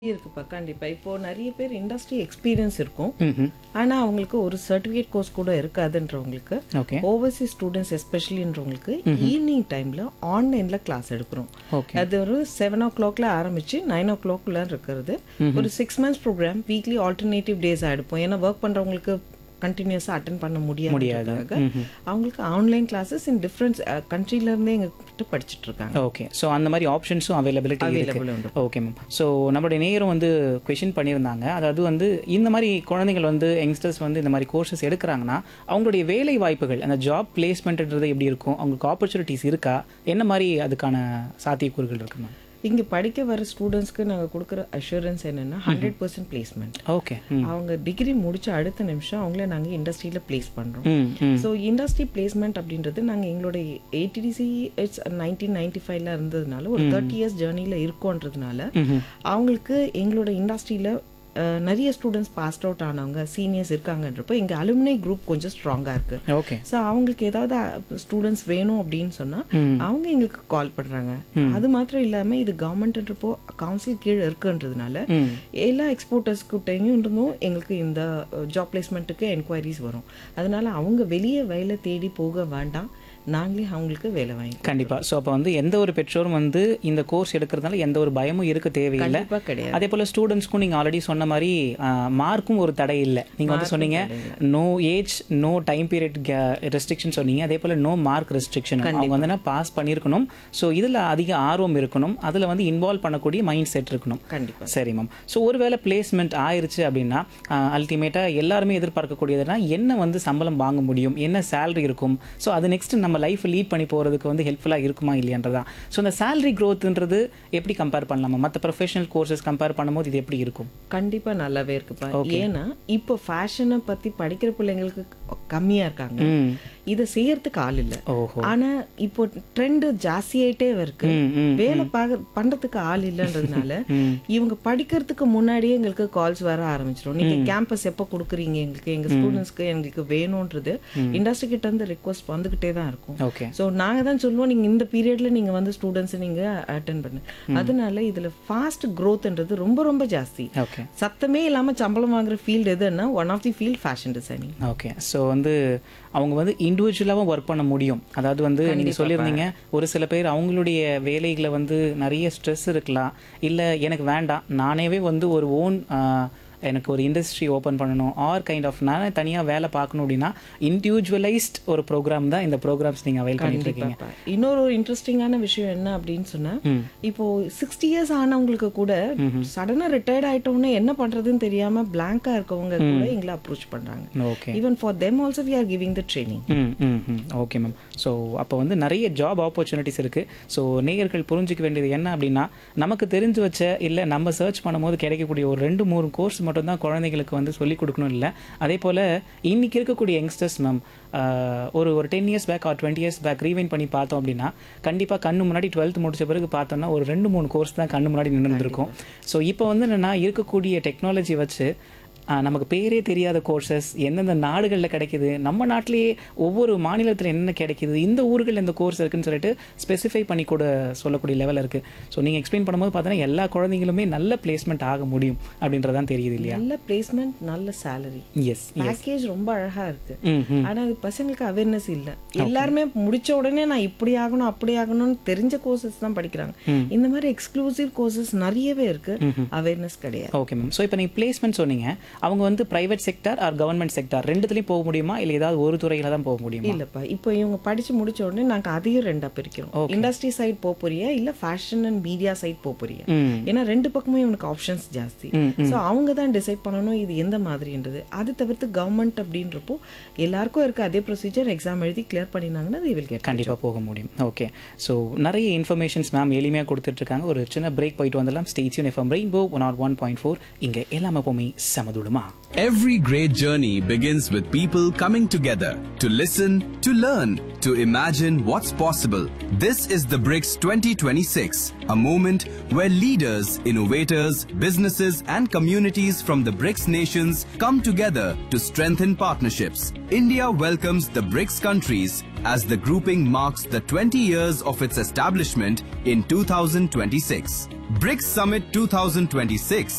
இருக்குப்பா கண்டிப்பா இப்போ நிறைய பேர் இண்டஸ்ட்ரி எக்ஸ்பீரியன்ஸ் இருக்கும் ம்ஹும். ஆனா அவங்களுக்கு ஒரு சர்டிபிகேட் கோர்ஸ் கூட இருக்காதுன்றவங்களுக்கு ஓகே ஓவர்சீஸ் ஸ்டூடெண்ட்ஸ் எஸ்பெஷலின்றவங்களுக்கு ஈவினிங் டைம்ல ஆன்லைன்ல கிளாஸ் எடுக்கிறோம் ஓகே அது ஒரு செவன் ஓ கிளாக்ல ஆரம்பிச்சு நைன் ஓ கிளாக்ல இருக்கிறது ஒரு six months program weekly alternative days எடுப்போம் ஏன்னா ஒர்க் பண்றவங்களுக்கு கண்டினியூஸா அட்டன் பண்ண முடியாது அவங்களுக்கு ஆன்லைன் கிளாஸஸ் இன் டிஃப்ரெண்ட் கண்ட்ரில இருந்தே எங்க கிட்ட படிச்சிட்டு இருக்காங்க ஓகே ஸோ அந்த மாதிரி ஆப்ஷன்ஸும் அவைலபிலிட்டி Available இருக்கு உண்டு. ஓகே மேம் ஸோ நம்மளுடைய நேரம் வந்து கொஷின் பண்ணியிருந்தாங்க அதாவது வந்து இந்த மாதிரி குழந்தைகள் வந்து யங்ஸ்டர்ஸ் வந்து இந்த மாதிரி கோர்சஸ் எடுக்கிறாங்கன்னா அவங்களுடைய வேலை வாய்ப்புகள் அந்த ஜாப் பிளேஸ்மெண்ட்ன்றது எப்படி இருக்கும் அவங்களுக்கு ஆப்பர்ச்சுனிட்டிஸ் இருக்கா என்ன மாதிரி அதுக்கான சாத்தியக்கூறுகள் இருக்கு மேம் இங்க படிக்க வர ஸ்டூடெண்ட்ஸ்க்கு நாங்க கொடுக்குற அஷூரன்ஸ் என்னன்னா ஹண்ட்ரட் பர்சன்ட் பிளேஸ்மெண்ட் ஓகே ம் அவங்க டிகிரி முடிச்ச அடுத்த நிமிஷம் அவங்கள நாங்க இண்டஸ்ட்ரியில பிளேஸ் பண்றோம் ம் ம் ஸோ இண்டஸ்ட்ரி பிளேஸ்மெண்ட் அப்படின்றது நாங்க எங்களோட ஏடிடிசி இட்ஸ் நைன்டீன் நைன்டி ஃபைவ்ல இருந்ததுனால ஒரு தேர்ட்டி இயர்ஸ் ஜேர்னில இருக்கோன்றதுனால ம்ஹும். அவங்களுக்கு எங்களோட இண்டஸ்ட்ரியில நிறைய ஸ்டூடெண்ட்ஸ் பாஸ்ட் அவுட் ஆனவங்க சீனியர்ஸ் இருக்காங்கன்றப்போ எங்க அலுமினை குரூப் கொஞ்சம் ஸ்ட்ராங்கா இருக்கு ஓகே ஸோ அவங்களுக்கு ஏதாவது ஸ்டூடெண்ட்ஸ் வேணும் அப்படின்னு சொன்னா ம். அவங்க எங்களுக்கு கால் பண்றாங்க அது மாத்திரம் இல்லாம இது கவர்மெண்ட்ன்றப்போ கவுன்சில் கீழே இருக்குன்றதுனால ம் எல்லா எக்ஸ்போர்ட்டர்ஸ் கிட்டையும் இருந்தும் எங்களுக்கு இந்த ஜாப் பிளேஸ்மெண்ட்டுக்கு என்கொயரிஸ் வரும் அதனால அவங்க வெளியே வேலை தேடி போக வேண்டாம் நாங்களே அவங்களுக்கு வேலை வாங்கி கண்டிப்பா ஸோ அப்போ வந்து எந்த ஒரு பெற்றோரும் வந்து இந்த கோர்ஸ் எடுக்கிறதுனால எந்த ஒரு பயமும் இருக்க தேவையில்லை கண்டிப்பா கிடையாது அதே போல ஸ்டூடெண்ட்ஸ்க்கும் நீங்க ஆல்ரெடி சொன்ன மாதிரி மார்க்கும் ஒரு தடை இல்லை நீங்க வந்து சொன்னீங்க no age no time period restriction சொன்னீங்க அதே போல நோ மார்க் ரெஸ்ட்ரிக்ஷன் அவங்க வந்து பாஸ் பண்ணியிருக்கணும் ஸோ இதுல அதிக ஆர்வம் இருக்கணும் அதுல வந்து இன்வால்வ் பண்ணக்கூடிய மைண்ட் செட் இருக்கணும் கண்டிப்பா சரி மேம் ஸோ ஒருவேளை பிளேஸ்மெண்ட் ஆயிருச்சு அப்படின்னா அல்டிமேட்டாக எல்லாருமே எதிர்பார்க்கக்கூடியதுனா என்ன வந்து சம்பளம் வாங்க முடியும் என்ன சேலரி இருக்கும் ஸோ அது நெக்ஸ்ட் நம்ம லைஃப் லீட் பண்ணி போகிறதுக்கு வந்து ஹெல்ப்ஃபுல்லாக இருக்குமா இல்லையன்றதா ஸோ இந்த சேலரி க்ரோத்ன்றது எப்படி கம்பேர் பண்ணலாமா மற்ற ப்ரொஃபஷனல் கோர்சஸ் கம்பேர் பண்ணும்போது இது எப்படி இருக்கும் கண்டிப்பா நல்லாவே இருக்குப்பா ஏன்னா இப்போ ஃபேஷனை பத்தி படிக்கிற பிள்ளைங்களுக்கு கம்மியா இருக்காங்க ம் இதை செய்யறதுக்கு ஆள் இல்ல ஓஹோ ஆனா இப்போ ட்ரெண்ட் ஜாஸ்தியாயிட்டே இருக்கு ம் ம் வேலை பாக்க பண்றதுக்கு ஆள் இல்லைன்றதுனால ம். இவங்க படிக்கிறதுக்கு முன்னாடியே எங்களுக்கு கால்ஸ் வர ஆரம்பிச்சிடும் நீங்க கேம்பஸ் எப்போ கொடுக்குறீங்க எங்களுக்கு எங்க ஸ்டூடெண்ட்ஸ்க்கு எங்களுக்கு வேணும்ன்றது இண்டஸ்ட்ரி கிட்ட இருந்து ரிக்வஸ்ட் வந்துகிட்டே தான் இருக்கும் ஓகே ஸோ நாங்க தான் சொல்லுவோம் நீங்க இந்த பீரியட்ல நீங்க வந்து ஸ்டூடெண்ட்ஸ் நீங்க அட்டன் பண்ணு அதனால இதுல ஃபாஸ்ட் க்ரோத்ன்றது ரொம்ப ரொம்ப ஜாஸ்தி ஓகே சத்தமே இல்லாம சம்பளம் வாங்குற ஃபீல்டு எதுன்னா one of the field fashion designing okay so வந்து அவங்க வந்து இண்டிவிஜுவலாகவும் ஒர்க் பண்ண முடியும் அதாவது வந்து நீங்கள் சொல்லியிருந்தீங்க ஒரு சில பேர் அவங்களுடைய வேலைகளை வந்து நிறைய ஸ்ட்ரெஸ் இருக்கலாம் இல்லை எனக்கு வேண்டாம் நானேவே வந்து ஒரு ஓன் எனக்கு ஒரு இண்டஸ்ட்ரி ஓப்பன் பண்ணணும் ஆர் கைண்ட் ஆஃப் நானே தனியாக வேலை பார்க்கணும் அப்படின்னா இண்டிவிஜுவலைஸ்ட் ஒரு ப்ரோக்ராம் தான் இந்த ப்ரோக்ராம்ஸ் நீங்கள் அவைல் பண்ணிட்டு இருக்கீங்க இன்னொரு ஒரு இன்ட்ரெஸ்டிங்கான விஷயம் என்ன அப்படின்னு சொன்னா ம். இப்போ சிக்ஸ்டி இயர்ஸ் ஆனவங்களுக்கு கூட சடனா ரிட்டையர்ட் ஆயிட்டோம்னா என்ன பண்றதுன்னு தெரியாம பிளாங்கா இருக்கவங்க கூட எங்களை அப்ரோச் பண்றாங்க okay even for them also we are giving the training hmm hmm ம் ஓகே மேம் ஸோ அப்போ வந்து நிறைய ஜாப் ஆப்பர்ச்சுனிட்டிஸ் இருக்குது ஸோ நேயர்கள் புரிஞ்சிக்க வேண்டியது என்ன அப்படின்னா நமக்கு தெரிஞ்சு வச்ச இல்லை நம்ம சர்ச் பண்ணும்போது கிடைக்கக்கூடிய ஒரு ரெண்டு மூணு கோர்ஸ் மட்டும்தான் குழந்தைங்களுக்கு வந்து சொல்லிக் கொடுக்கணும் இல்லை அதே போல் இன்னைக்கு இருக்கக்கூடிய யங்ஸ்டர்ஸ் மேம் ஒரு ஒரு ten years back or twenty years back rewind பண்ணி பார்த்தோம் அப்படின்னா கண்டிப்பாக கண்ணு முன்னாடி டுவெல்த் முடிச்ச பிறகு பார்த்தோம்னா ஒரு ரெண்டு மூணு கோர்ஸ் தான் கண்ணு முன்னாடி நின்றுருக்கும் ஸோ இப்போ வந்து என்னென்னா இருக்கக்கூடிய டெக்னாலஜி வச்சு ஆஹ் நமக்கு பேரே தெரியாத கோர்சஸ் எந்தெந்த நாடுகளில் கிடைக்குது நம்ம நாட்டிலேயே ஒவ்வொரு மாநிலத்தில் என்ன கிடைக்குது இந்த ஊர்களில் இந்த கோர்ஸ் இருக்குன்னு சொல்லிட்டு ஸ்பெசிஃபை பண்ணி கூட சொல்லக்கூடிய லெவலில் இருக்குது ஸோ நீங்கள் எக்ஸ்பிளைன் பண்ணும்போது பார்த்தீங்கன்னா எல்லா குழந்தைங்களுமே நல்ல பிளேஸ்மெண்ட் ஆக முடியும் அப்படின்றதான் தெரியுது இல்லையா நல்ல பிளேஸ்மெண்ட் நல்ல சேலரி எஸ் பேக்கேஜ் ரொம்ப அழகா இருக்கு ம் ம் ஆனா அது பசங்களுக்கு அவேர்னஸ் இல்ல எல்லாருமே முடிச்ச உடனே நான் இப்படி ஆகணும் அப்படி ஆகணும்னு தெரிஞ்ச கோர்சஸ் தான் படிக்கிறாங்க இந்த மாதிரி எக்ஸ்க்ளூசிவ் கோர்சஸ் நிறையவே இருக்கு அவேர்னஸ் கிடையாது ஓகே மேம் ஸோ இப்போ நீங்கள் பிளேஸ்மெண்ட் சொன்னீங்க அவங்க வந்து private sector or government sector ரெண்டுத்துலையும் போக முடியுமா இல்லை ஏதாவது ஒரு துறையில் தான் போக முடியுமா இல்லப்பா இப்போ இவங்க படிச்சு முடிச்ச உடனே நாங்க அதையும் ரெண்டா பிரிக்கிறோம் இண்டஸ்ட்ரி சைட் போக போறியா இல்ல ஃபேஷன் அண்ட் மீடியா சைட் போக போறியா ம் ஏன்னா ரெண்டு பக்கமும் இவனுக்கு ஆப்ஷன்ஸ் ஜாஸ்தி சோ அவங்க தான் டிசைட் பண்ணணும் இது எந்த மாதிரின்றது அது தவிர்த்து கவர்மெண்ட் அப்படின்றப்போ எல்லாருக்கும் இருக்க அதே ப்ரொசீஜர் எக்ஸாம் எழுதி கிளியர் பண்ணினாங்கன்னா they will get கண்டிப்பாக போக முடியும் ஓகே ஸோ நிறைய இன்ஃபர்மேஷன்ஸ் மேம் எளிமையாக கொடுத்துட்ருக்காங்க ஒரு சின்ன பிரேக் போயிட்டு வந்துடலாம் stay tuned FM rainbow one o one point four இங்கே எல்லாமே எப்போவுமே சமதுடுமா Every great journey begins with people coming together to listen, to learn, to imagine what's possible. This is the BRICS 2026, a moment where leaders, innovators, businesses, and communities from the BRICS nations come together to strengthen partnerships. India welcomes the BRICS countries as the grouping marks the 20 years of its establishment in 2026. BRICS Summit 2026